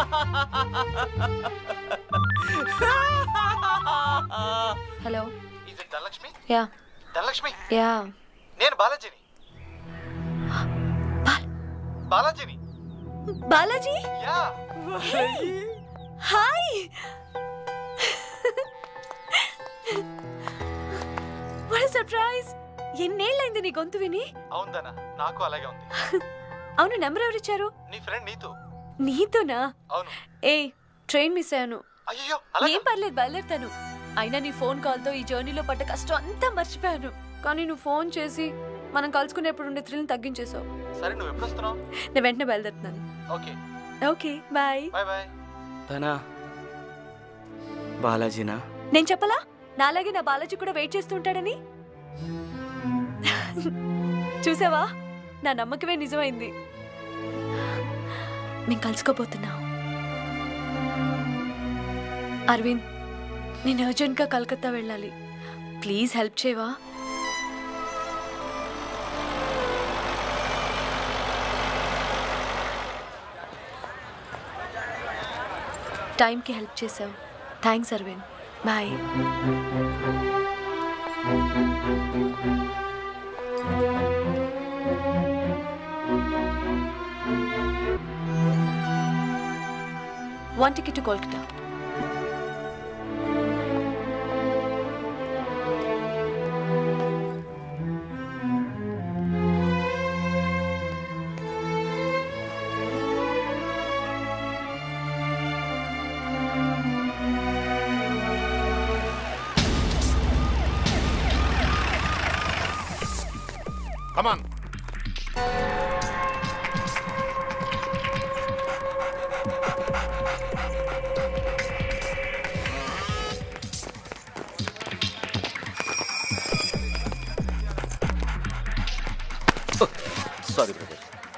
Hello ఇది Dhanalakshmi yeah Dhanalakshmi yeah నేను బాలాజీని బాలాజీని Balaji yeah hi what surprise ఎన్నేళ్ళైంది నీ గొంతు విని అవుందనా నాకు అలాగే ఉంది అవును నెంబర్ ఎవరిచ్చారు నీ ఫ్రెండ్ నీతు నీతోనా అవును ఏ ట్రైన్ మిస్ అయ్యాను అయ్యో ఏం పర్లేదు బయలుదేరుతాను అయినా నీ ఫోన్ కాల్తో ఈ జర్నీలో పడ్డ కష్టం అంతా మర్చిపోయాను కానీ నువ్వు ఫోన్ చేసి మనం కలుసుకునేప్పుడు ఉండే థ్రిల్ తగ్గించేసావు సరే నువ్వు ఎప్పుడు వస్తున్నావు నేను వెంటనే బయలుదేరుతున్నాను okay okay bye bye bye తనా బాలాజీనా నేను చెప్పలా నాలాగే నా బాలాజీ కూడా వెయిట్ చేస్తూ ఉంటాడని చూసావా నా నమ్మకమే నిజమైంది నేను కలుసుకోబోతున్నా అరవింద్ నేను అర్జెంట్గా కలకత్తా వెళ్ళాలి ప్లీజ్ హెల్ప్ చేయవా టైంకి హెల్ప్ చేసావు thanks Aravind bye One ticket to Kolkata. Come on. Sorry brother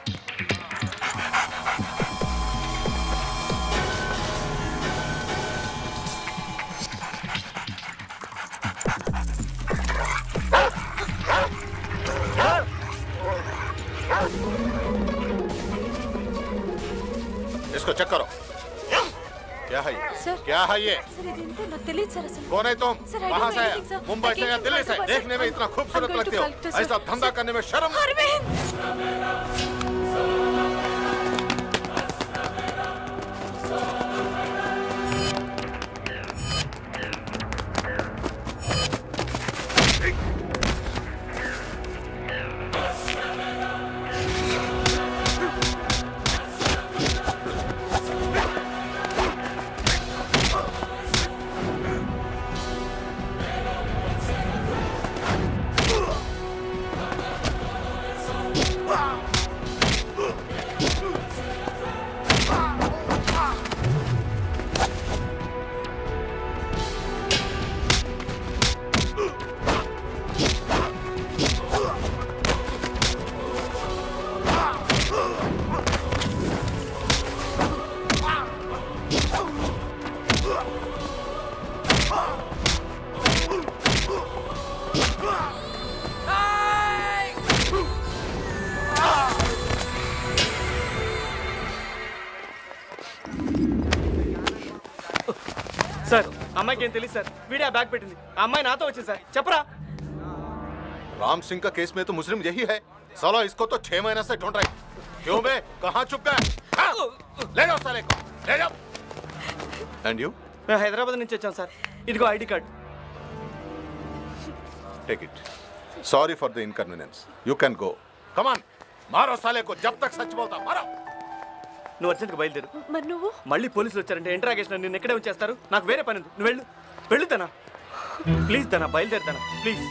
इसको चेक करो क्या है ये सर क्या है ये सर इदेంటో నాకు తెలియదు సార్ అసలు कौन है तुम Sir, I don't कहाँ know से आया anything, sir. मुंबई I से came या from दिल्ली से Hyderabad, sir. देखने में इतना I'm खूबसूरत going to लगती हो Calcutta, sir. ऐसा धंधा करने में शर्म अरविंद సార్ అమ్మాయికి ఏం తెలియదు సార్ వీడే ఆ బ్యాగ్ పెట్టింది ఆ అమ్మాయి నాతో వచ్చింది సార్ చెప్పరా राम सिंह का केस में तो मुस्लिम यही है साला इसको तो छह महीने से ढूंढ रहे क्यों बे कहाँ चुप गए हाँ? ले जाओ साले को ले जाओ एंड यू మేము హైదరాబాద్ నుంచి వచ్చాం సార్ ఇదిగో ID card take it sorry for the inconvenience you can go come on मारो साले को जब तक सच बोलता मारो నువ్వు అర్జెంట్గా బయలుదేరు మరి నువ్వు మళ్ళీ పోలీసులు వచ్చారంటే ఇంటరాగేషన్ నిన్ను ఎక్కడే ఉంచేస్తారు నాకు వేరే పని ఉంది నువ్వు వెళ్ళు వెళ్ళు తనా ప్లీజ్ తనా బయలుదేరుతానా ప్లీజ్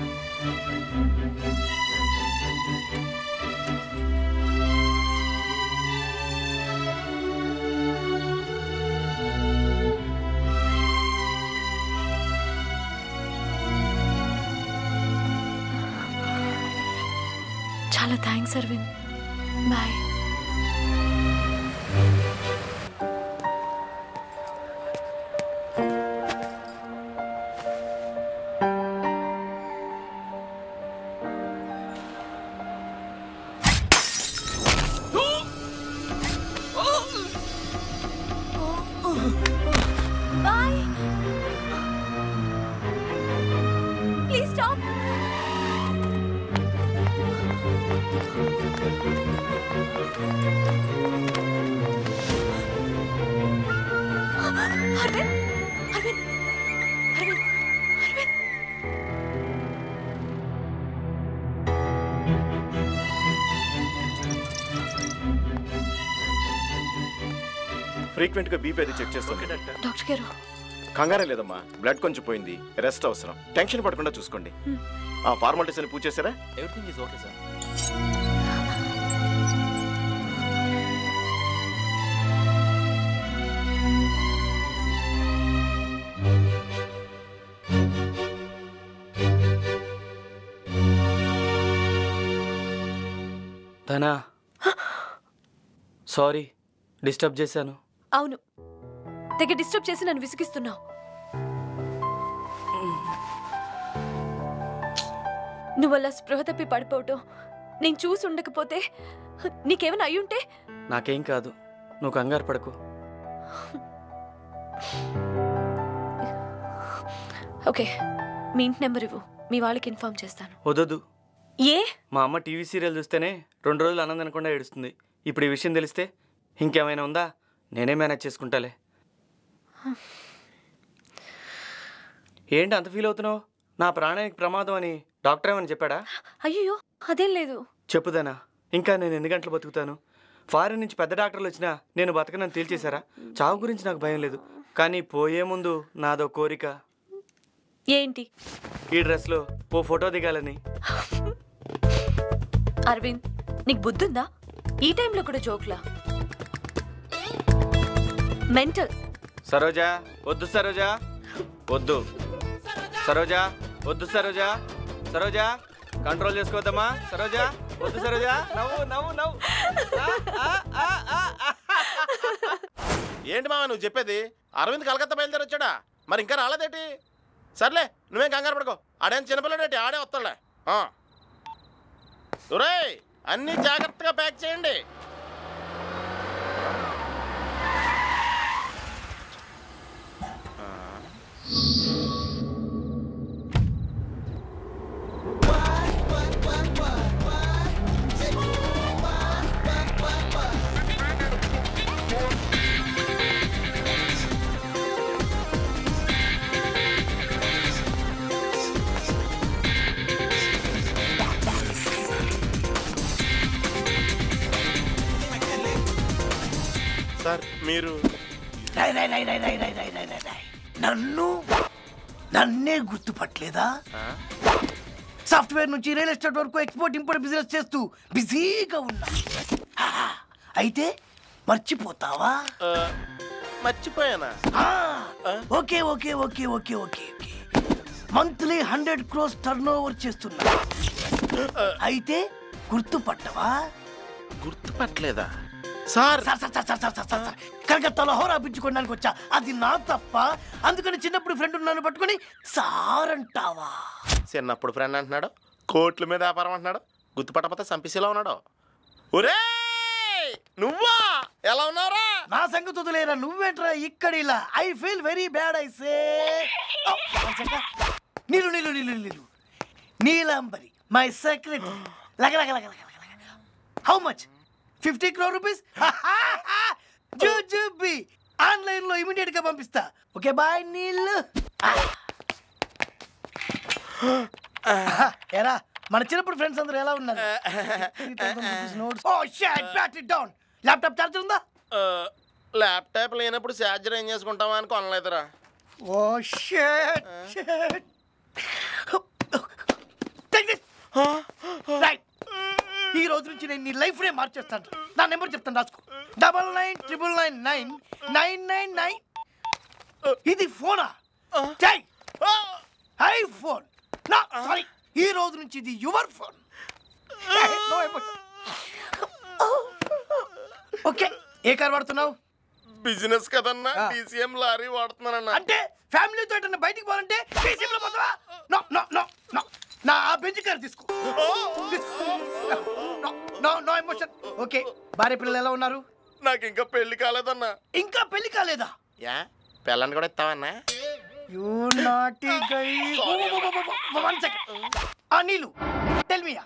చాలా thanks Aravind bye bye please stop Aravind Aravind Aravind Aravind frequent గా బీపీ అది చెక్ చేస్తాను డాక్టర్ గారు కంగారే లేదమ్మా బ్లడ్ కొంచెం పోయింది రెస్ట్ అవసరం టెన్షన్ పడకుండా చూసుకోండి ఆ ఫార్మాలిటీస్ అని పూజ చేశారా everything is okay sir Dhana sorry disturb చేశాను అవును తెగ డిస్టర్బ్ చేసి నన్ను విసిగిస్తున్నావు నువ్వు అలా స్పృహ తప్పి పడిపోవటం నేను చూసి ఉండకపోతే నీకేమైనా అయ్యుంటే నాకేం కాదు నువ్వు కంగారు పడకు ఓకే మీ ఇంటి నెంబర్ ఇవ్వు మీ వాళ్ళకి ఇన్ఫార్మ్ చేస్తాను వదదు ఏ మా అమ్మ టీవీ సీరియల్ చూస్తేనే రెండు రోజులు ఆనందం అనకుండా ఏడుస్తుంది ఇప్పుడు ఈ విషయం తెలిస్తే ఇంకేమైనా ఉందా నేనే మేనేజ్ చేసుకుంటాలే ఏంటి అంత ఫీల్ అవుతున్నావు నా ప్రాణానికి ప్రమాదం అని డాక్టర్ ఏమని చెప్పాడా అయ్యో అదేం లేదు చెప్పుదానా ఇంకా నేను ఎన్ని గంటలు బతుకుతాను ఫారిన్ నుంచి పెద్ద డాక్టర్లు వచ్చినా నేను బతకనని తేల్చేశారా చావు గురించి నాకు భయం లేదు కానీ పోయే ముందు నాదో కోరిక ఏంటి ఈ డ్రెస్లో ఓ ఫోటో దిగాలని అరవింద్ నీకు బుద్ధుందా ఈ టైంలో కూడా జోక్లా మెంటల్ సరోజా వద్దు సరోజా వద్దు సరోజా వద్దు సరోజా సరోజా కంట్రోల్ చేసుకోవద్దమ్మా సరోజా వద్దు సరోజా నవ్వు నవ్వు నవ్వు ఆ, ఆ, ఆ, ఆ, ఆ. ఏంటి మామ నువ్వు చెప్పేది అరవింద్ కలకత్తా బయలుదేరి వచ్చాడా మరి ఇంకా రాలేదేటి సర్లే నువ్వేం కంగారు పడుకో ఆడేం చిన్నపిల్లడేటి ఆడే వస్తాడులే ఆ. ఒరేయ్ అన్నీ జాగ్రత్తగా ప్యాక్ చేయండి సార్ మీరు రై రై రై రై రై రై రై రై రై రై. నన్ను నన్నే గుర్తుపట్టలేదా సాఫ్ట్వేర్ నుంచి రియల్ ఎస్టేట్ వరకు ఎక్స్పోర్ట్ ఇంపోర్ట్ బిజినెస్ చేస్తూ బిజీగా ఉన్నా ఆహా. అయితే మర్చిపోతావా ఆ, మర్చిపోయానా ఆ, okay okay okay okay okay okay monthly hundred crores turnover చేస్తున్నా అయితే గుర్తుపట్టవా గుర్తుపట్టలేదా sir sir sir sir sir sir sir sir sir కలకత్తాలో హోరా పిచ్చుకోవడానికి వచ్చా అది నా తప్ప అందుకని చిన్నప్పుడు ఫ్రెండ్ నన్ను పట్టుకొని సార్ అంటావా చిన్నప్పుడు ఫ్రెండ్ అంటున్నాడు కోట్ల మీద వ్యాపారం అంటున్నాడు గుర్తుపట్టకపోతే సంపిసిలా ఉన్నాడు ఒరే నువ్వా ఎలా ఉన్నావురా నా సంగతి వదిలేరా నువ్వేంట్రా ఇక్కడ ఇలా I feel very bad I say నీళ్ళు నీళ్ళు నీళ్ళు నీళ్ళు నీలాంబరి మై సెక్రటరీ లగ లగ లగ లగ లగ how much fifty crore rupees జూజుబి ఆన్లైన్ లో ఇమీడియట్ గా పంపిస్తా ఓకే బాయ్ నీళ్ళు ఎరా మన చిన్నప్పుడు ఫ్రెండ్స్ అందరూ ఎలా ఉన్నారు oh shut bat it down laptop charger ఉందా ఆ, ల్యాప్టాప్ లేనప్పుడు ఛార్జర్ ఏం చేసుకుంటావా అని కొనలేదురా oh shut shut take this right ఈ రోజు నుంచి నేను నీ లైఫ్ నే మార్చేస్తాను నా నెంబర్ చెప్తాను రాసుకో double nine triple nine nine nine nine nine ఇది ఫోనా టై ఐ ఫోన్ నా సారీ ఈ రోజు నుంచి ఇది your phone no okay a car వాడుతున్నావు బిజినెస్ కదన్నా ఆ. డీసీఎం లారీ వాడుతున్నానన్నా అంటే ఫ్యామిలీతో ఎటన్నా బయటికి పోవాలంటే టీసీలో పోతావా నో నో నో నో నా ఆ బెంచ్ కార్ తీసుకో తీసుకో. No no no emotion okay భార్య పిల్లలు ఎలా ఉన్నారు నాకు ఇంకా పెళ్లి కాలేదన్నా ఇంకా పెళ్లి కాలేదా యా పిల్లని కూడా ఇస్తావన్నా you naughty guy one second ఆ నీళ్ళు tell me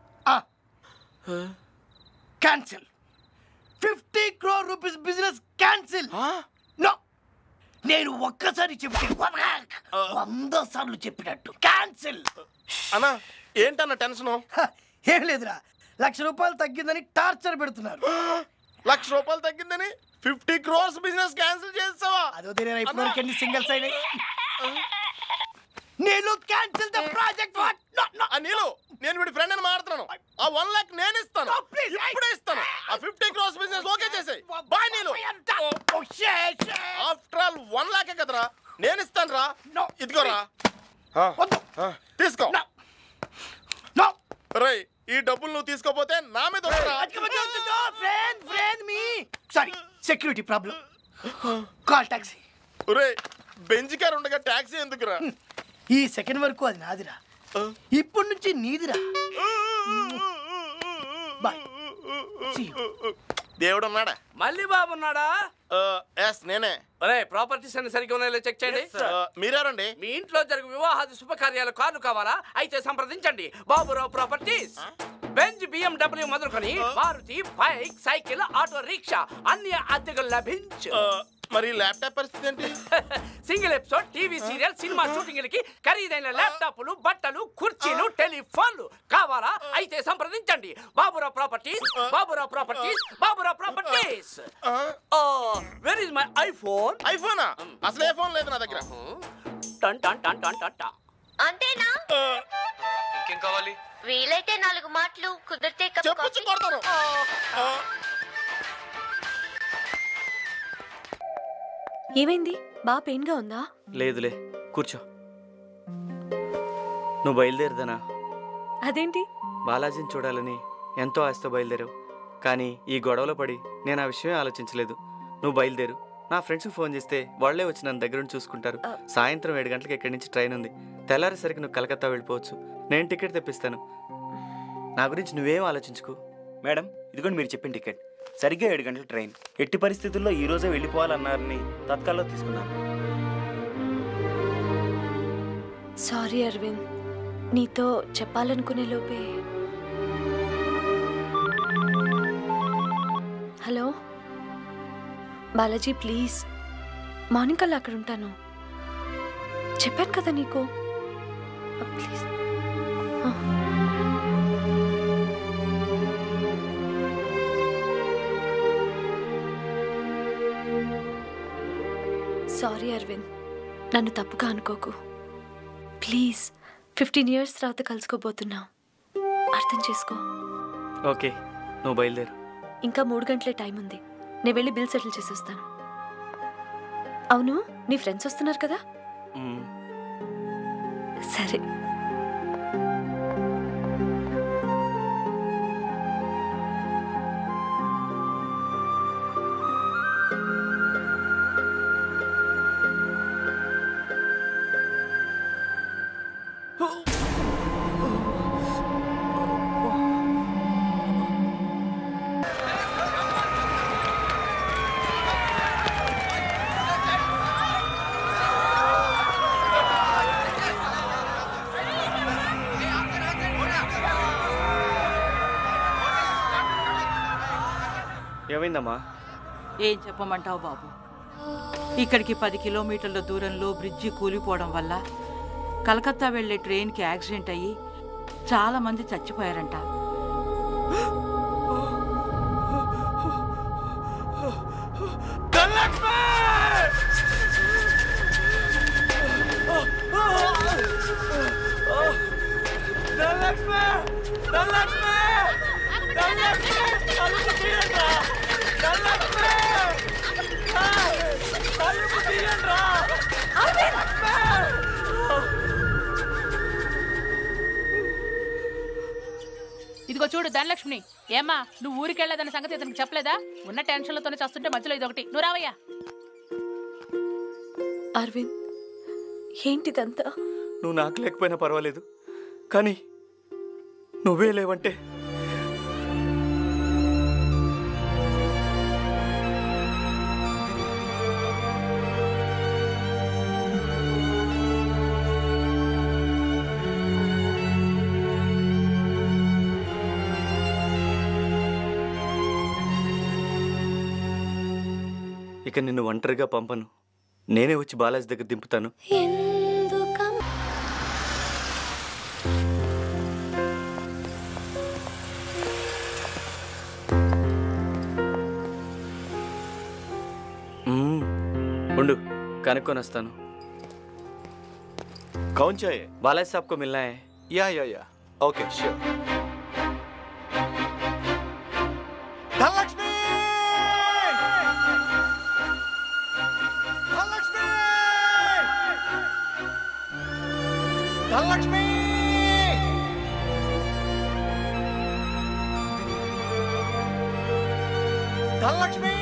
cancel fifty crore rupees business cancel no నేను ఒక్కసారి చెప్పి వంద సార్లు చెప్పినట్టు క్యాన్సిల్ అన్నా ఏంటన్న టెన్షను ఏం లేదురా లక్ష రూపాయలు తగ్గిందని టార్చర్ పెడుతున్నారు లక్ష రూపాయలు తగ్గిందని ఫిఫ్టీ క్రోర్స్ బిజినెస్ క్యాన్సిల్ చేస్తావా అదో తెలియదు ఇప్పటివరకు ఎన్ని సింగిల్స్ అయినాయి నేను cancel the project what no no ఆ నీళ్ళు నేను వీడి ఫ్రెండ్ అని మాట్లాడుతున్నాను ఆ వన్ లాక్ నేను ఇస్తాను No, please, I- ఇప్పుడే ఇస్తాను ఆ ఫిఫ్టీ క్రోర్స్ బిజినెస్ ఓకే చేసేయ్ బాయ్ నీళ్ళు Oh, shit, shit. After all one లాకే కదరా నేను ఇస్తాను రా No, ఇదిగోరా వద్దు. ఆ, తీసుకో No. No. రై ఈ డబ్బులు నువ్వు తీసుకోపోతే నా మీద వస్తారా? Friend, friend, me. Sorry, security problem. Call taxi. ఒరేయ్ బెంజ్ కార్ ఉండగా టాక్సీ ఎందుకురా ఈ సెకండ్ వరకు అది నాదిరా ఇప్పటి నుంచి నీదిరా Bye. See you. దేవుడు ఉన్నాడా మళ్ళీ బాబు ఉన్నాడా ఎస్ నేనే ఒరే ప్రాపర్టీస్ అన్ని సరిగ్గా ఉన్నాయో చెక్ చేయండి ఆ, మీరెవరండి మీ ఇంట్లో జరుగు వివాహాది శుభకార్యాల కార్డు కావాలా అయితే సంప్రదించండి బాబురావు ప్రాపర్టీస్ బెంజ్ బిఎండబ్ల్యూ మొదలుకొని Maruti bike cycle auto rickshaw అన్ని అద్దెకు లభించు ఆ, మరి ల్యాప్టాప్ పరిస్థితి ఏంటి single episode TV serial cinema షూటింగ్లకి ఖరీదైన ల్యాప్టాప్లు బట్టలు కుర్చీలు టెలిఫోన్లు కావాలా అయితే సంప్రదించండి Baburao properties Baburao properties Baburao properties where is my iPhone ఐఫోనా అసలు ఏ ఫోన్ లేదు నా దగ్గర టన్ టన్ టన్ టన్ టన్ టన్ అంతేనా ఇంకేం కావాలి వీలైతే నాలుగు మాటలు కుదిరితే కప్ చెప్పొచ్చు కాఫీ. కొడతాను ఆ, ఏమైంది బా పెయిన్గా ఉందా లేదులే కూర్చో నువ్వు బయలుదేరదనా అదేంటి బాలాజీని చూడాలని ఎంతో ఆశతో బయలుదేరావు కానీ ఈ గొడవలో పడి నేను ఆ విషయమే ఆలోచించలేదు నువ్వు బయలుదేరు నా ఫ్రెండ్స్కి ఫోన్ చేస్తే వాళ్ళే వచ్చి నన్ను దగ్గర నుండి చూసుకుంటారు ఆ. సాయంత్రం ఏడు గంటలకు ఇక్కడి నుంచి ట్రైన్ ఉంది తెల్లారేసరికి నువ్వు కలకత్తా వెళ్ళిపోవచ్చు నేను టికెట్ తెప్పిస్తాను నా గురించి నువ్వేం ఆలోచించుకో మేడం ఇదిగోండి మీరు చెప్పిన టికెట్ సరిగ్గా ఏడు గంటల ట్రైన్ ఎట్టి పరిస్థితుల్లో ఈ రోజే వెళ్ళిపోవాలన్నారని తత్కాల్లో తీసుకున్నాను సారీ అరవింద్ నీతో చెప్పాలనుకునే లోపే హలో బాలాజీ ప్లీజ్ మార్నింగ్ కల్లా అక్కడ ఉంటాను చెప్పాను కదా నీకు ప్లీజ్ సారీ అరవింద్ నన్ను తప్పుగా అనుకోకు ప్లీజ్ ఫిఫ్టీన్ ఇయర్స్ తర్వాత కలుసుకోబోతున్నావు అర్థం చేసుకో ఓకే నువ్వు బయలుదేరు ఇంకా మూడు గంటలే టైం ఉంది నేను వెళ్ళి బిల్ సెటిల్ చేసి వస్తాను అవును నీ ఫ్రెండ్స్ వస్తున్నారు కదా మ్మ్. సరే ఏమైందమ్మా ఏం చెప్పమంటావు బాబు ఇక్కడికి పది కిలోమీటర్ల దూరంలో బ్రిడ్జి కూలిపోవడం వల్ల కలకత్తా వెళ్లే ట్రైన్కి యాక్సిడెంట్ అయ్యి చాలా మంది చచ్చిపోయారంట ఇదిగో చూడు ధనలక్ష్మి ఏమ్మా నువ్వు ఊరికి వెళ్ళేదన్న సంగతి ఇతనికి చెప్పలేదా ఉన్న టెన్షన్లతోనే చస్తుంటే మధ్యలో ఇదొకటి నువ్వు రావయ్యా అరవింద్ ఏంటిదంతా నువ్వు నాకు లేకపోయినా పర్వాలేదు కానీ నువ్వే లేవంటే ఇక నిన్ను ఒంటరిగా పంపను నేనే వచ్చి బాలాజీ దగ్గర దింపుతాను మ్మ్. ఉండు కనుక్కొని వస్తాను कौन चाहिए बालाजी साहब को मिलना है yeah yeah yeah okay sure Dhanalakshmi Dhanalakshmi Dhanalakshmi Dhanalakshmi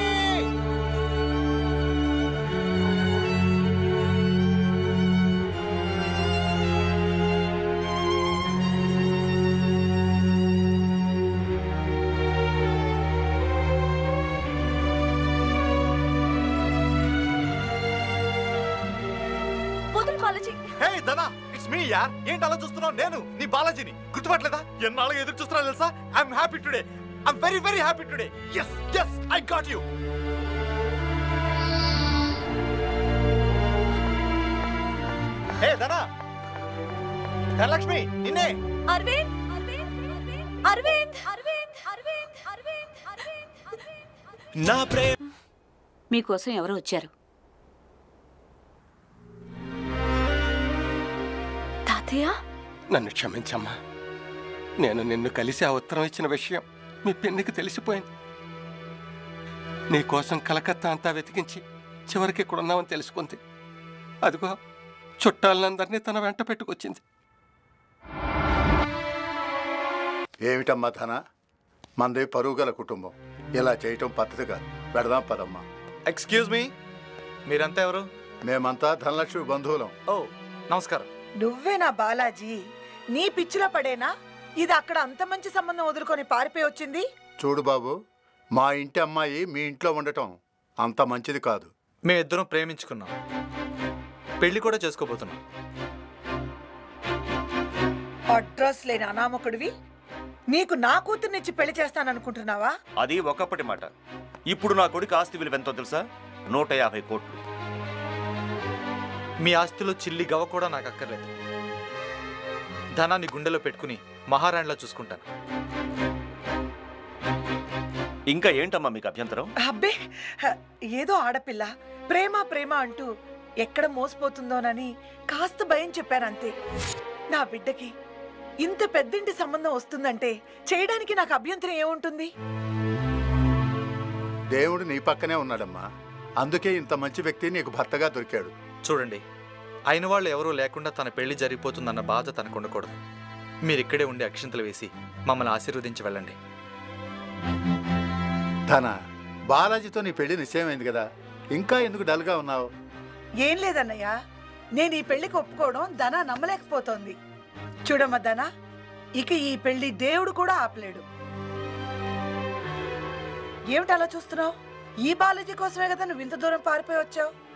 వదులు బాలాజీ హే దనా ఇట్స్ మీ యార్ ఏంటి అలా చూస్తున్నావు నేను నీ బాలాజీని గుర్తుపట్టలేదా ఎన్నాళ్ళగా ఎదురు చూస్తున్నా తెలుసా I'm happy today I'm very very happy today yes yes I got you hey Dhana Dhanalakshmi నిన్నే అరవింద్ అరవింద్ అరవింద్ అరవింద్ అరవింద్ అరవింద్ నా ప్రేమ మీకోసం ఎవరో వచ్చారు తాతయ్య నన్ను క్షమించమ్మా నేను నిన్ను కలిసి ఆ ఉత్తరం ఇచ్చిన విషయం మీ పెన్నికి తెలిసిపోయింది నీ కోసం కలకత్తా అంతా వెతికించి చివరికి ఇక్కడ ఉన్నామని తెలుసుకుంది అదిగో చుట్టాలందరినీ తన వెంట పెట్టుకొచ్చింది ఏమిటమ్మా ధన మంది పరుగుగల కుటుంబం ఇలా చేయటం పద్ధతి కాదు పెడదాం పదమ్మా ఎక్స్క్యూజ్ మీ మీరంతా ఎవరు మేమంతా ధనలక్ష్మి బంధువులం ఓ నమస్కారం నువ్వేనా బాలాజీ నీ పిచ్చిలో పడేనా ఇది అక్కడ అంత మంచి సంబంధం వదులుకొని పారిపోయి వచ్చింది చూడు బాబు మా ఇంటి అమ్మాయి మీ ఇంట్లో ఉండటం అంత మంచిది కాదు మేమిద్దరం ప్రేమించుకున్నాం పెళ్లి కూడా చేసుకోబోతున్నాం అడ్రస్ లేని అనామకుడివి నీకు నా కూతుర్నిచ్చి పెళ్లి చేస్తాననుకుంటున్నావా అది ఒకప్పటి మాట ఇప్పుడు నా కొడుకు ఆస్తి విలువ ఎంతో తెలుసా నూట యాభై కోట్లు మీ ఆస్తిలో చిల్లి గవ కూడా నాకు అక్కర్లేదు ధనాన్ని గుండెలో పెట్టుకుని మహారాణిలా చూసుకుంటాను ఇంకా ఏంటమ్మా మీకు అభ్యంతరం అబ్బే హ, ఏదో ఆడపిల్ల ప్రేమ ప్రేమ అంటూ ఎక్కడ మోసపోతుందోనని కాస్త భయం చెప్పానంతే నా బిడ్డకి ఇంత పెద్దింటి సంబంధం వస్తుందంటే చేయడానికి నాకు అభ్యంతరం ఏముంటుంది దేవుడు నీ పక్కనే ఉన్నాడమ్మా అందుకే ఇంత మంచి వ్యక్తి నీకు భర్తగా దొరికాడు చూడండి అయిన వాళ్ళు ఎవరూ లేకుండా తన పెళ్లి జరిగిపోతుందన్న బాధ తనకు ఉండకూడదు మీరు ఇక్కడే ఉండి అక్షింతలు వేసి మమ్మల్ని ఆశీర్వదించి వెళ్ళండి ధన బాలాజీతో నీ పెళ్లి నిశ్చయమైంది కదా ఇంకా ఎందుకు డల్గా ఉన్నావు ఏం లేదన్నయ్య నేను ఈ పెళ్లికి ఒప్పుకోవడం ధన నమ్మలేకపోతోంది చూడమ్మా ధన ఇక ఈ పెళ్లి దేవుడు కూడా ఆపలేడు ఏమిటి అలా చూస్తున్నావు ఈ బాలాజీ కోసమే కదా నువ్వు ఇంత దూరం పారిపోయి వచ్చావు